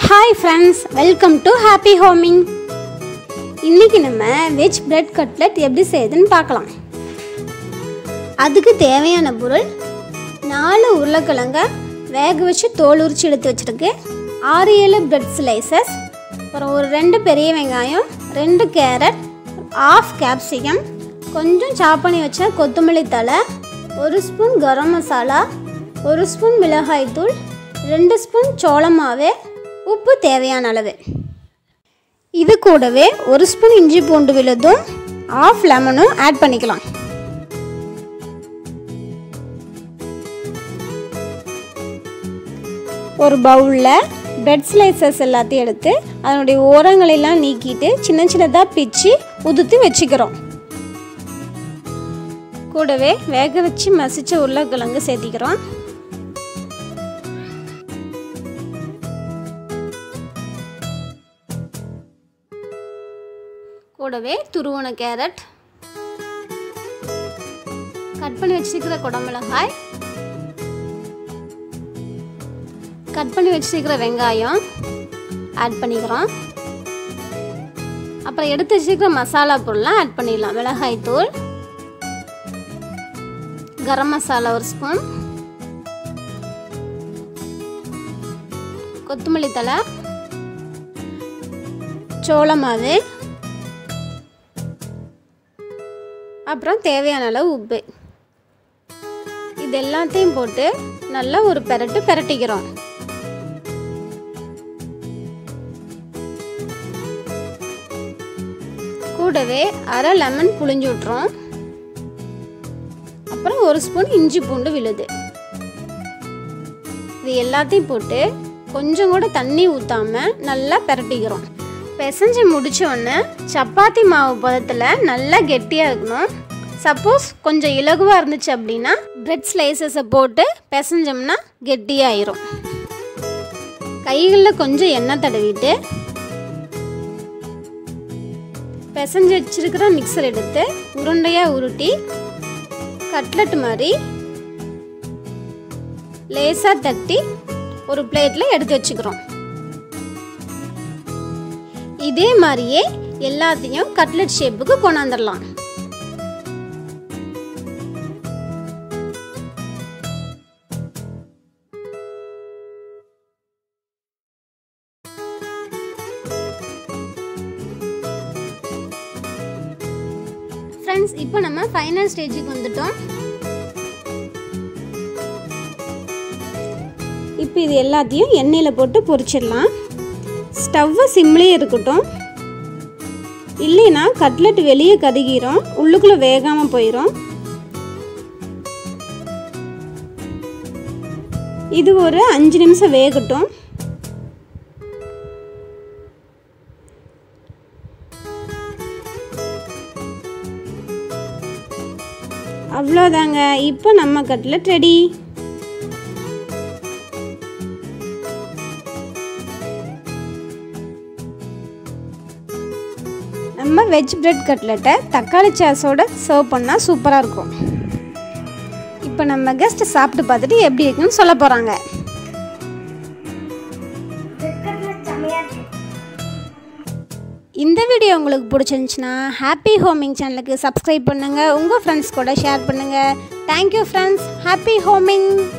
hi friends welcome to happy homing இன்றைக்கி நம்ம veg bread cutlet எப்படி செய்யுதுன்னு பார்க்கலாம் அதுக்கு தேவையான பொருள் நாலு உருளைக்கிழங்க வேக வச்சு தோல் உரிச்சு எடுத்து வச்சுருக்கு ஆறு ஏழு பிரெட் ஸ்லைசஸ் அப்புறம் ஒரு ரெண்டு பெரிய வெங்காயம் ரெண்டு கேரட் ஆஃப் கேப்சிகம் கொஞ்சம் சாப் பண்ணி வச்ச கொத்தமல்லி தழை ஒரு ஸ்பூன் கரம் மசாலா ஒரு ஸ்பூன் மிளகாய்த்தூள் ரெண்டு ஸ்பூன் சோள மாவு உப்பு தேவையான அளவு இது கூடவே ஒரு ஸ்பூன் இஞ்சி பூண்டு விழுதும் ஆஃப் லெமனும் ஆட் பண்ணிக்கலாம் ஒரு பவுலில் பிரெட் ஸ்லைசஸ் எல்லாத்தையும் எடுத்து அதனுடைய ஓரங்களெல்லாம் நீக்கிட்டு சின்ன சின்னதாக பிச்சு உதுத்து வச்சுக்கிறோம் கூடவே வேக வச்சு மசிச்ச உருளைக்கிழங்கு சேர்த்திக்கிறோம் கூடவே துருவன கேரட் கட் பண்ணி வச்சிருக்கிற குடமிளகாய் கட் பண்ணி வச்சிருக்கிற வெங்காயம் ஆட் பண்ணிக்கிறோம் அப்புறம் எடுத்து வச்சிருக்கிற மசாலா பொருள்லாம் ஆட் பண்ணிடலாம் மிளகாய் தூள் கரம் மசாலா ஒரு ஸ்பூன் கொத்தமல்லி தழை சோள மாவு அப்புறம் தேவையான அளவு உப்பு இது எல்லாத்தையும் போட்டு நல்லா ஒரு பெரட்டு பெரட்டிக்கிறோம் கூடவே அரை லெமன் புளிஞ்சு விட்றோம் அப்புறம் ஒரு ஸ்பூன் இஞ்சி பூண்டு விழுது இது எல்லாத்தையும் போட்டு கொஞ்சம் கூட தண்ணி ஊற்றாம நல்லா பெரட்டிக்கிறோம் பிசைஞ்சு முடிச்ச உடனே சப்பாத்தி மாவு பதத்தில் நல்லா கெட்டியாக இருக்கணும் சப்போஸ் கொஞ்சம் இலகுவாக இருந்துச்சு அப்படின்னா பிரெட் ஸ்லைசஸை போட்டு பிசைஞ்சோம்னா கெட்டியாயிரும் கைகளில் கொஞ்சம் எண்ணெய் தடவிட்டு பிசைஞ்சு வச்சிருக்கிற மிக்சர் எடுத்து உருண்டையாக உருட்டி கட்லெட் மாதிரி லேசாக தட்டி ஒரு பிளேட்டில் எடுத்து வச்சுக்கிறோம் இதே மாதிரியே எல்லாத்தையும் கட்லெட் ஷேப்புக்கு கொண்டாந்துடலாம் ஃப்ரெண்ட்ஸ் இப்போ நம்ம ஃபைனல் ஸ்டேஜுக்கு வந்துட்டோம் இப்போ இது எல்லாத்தையும் எண்ணெயில் போட்டு பொரிச்சிடலாம் ஸ்டவ்வு சிம்லேயே இருக்கட்டும் இல்லைன்னா கட்லெட் வெளியே கருகிரும் உள்ளுக்குள்ளே வேகாமல் போயிடும் இது ஒரு அஞ்சு நிமிஷம் வேகட்டும் அவ்வளோதாங்க இப்போ நம்ம கட்லெட் ரெடி நம்ம வெஜ் பிரெட் கட்லெட்டை தக்காளி சாஸோட சர்வ் பண்ணால் சூப்பராக இருக்கும் இப்போ நம்ம கெஸ்ட் சாப்பிட்டு பார்த்துட்டு எப்படி இருக்குன்னு சொல்ல போகிறாங்க இந்த வீடியோ உங்களுக்கு பிடிச்சிருந்துச்சுன்னா ஹாப்பி ஹோமிங் சேனலுக்கு சப்ஸ்கிரைப் பண்ணுங்கள் உங்கள் ஃப்ரெண்ட்ஸ் கூட ஷேர் பண்ணுங்கள் தேங்க்யூ ஃப்ரெண்ட்ஸ் ஹாப்பி ஹோமிங்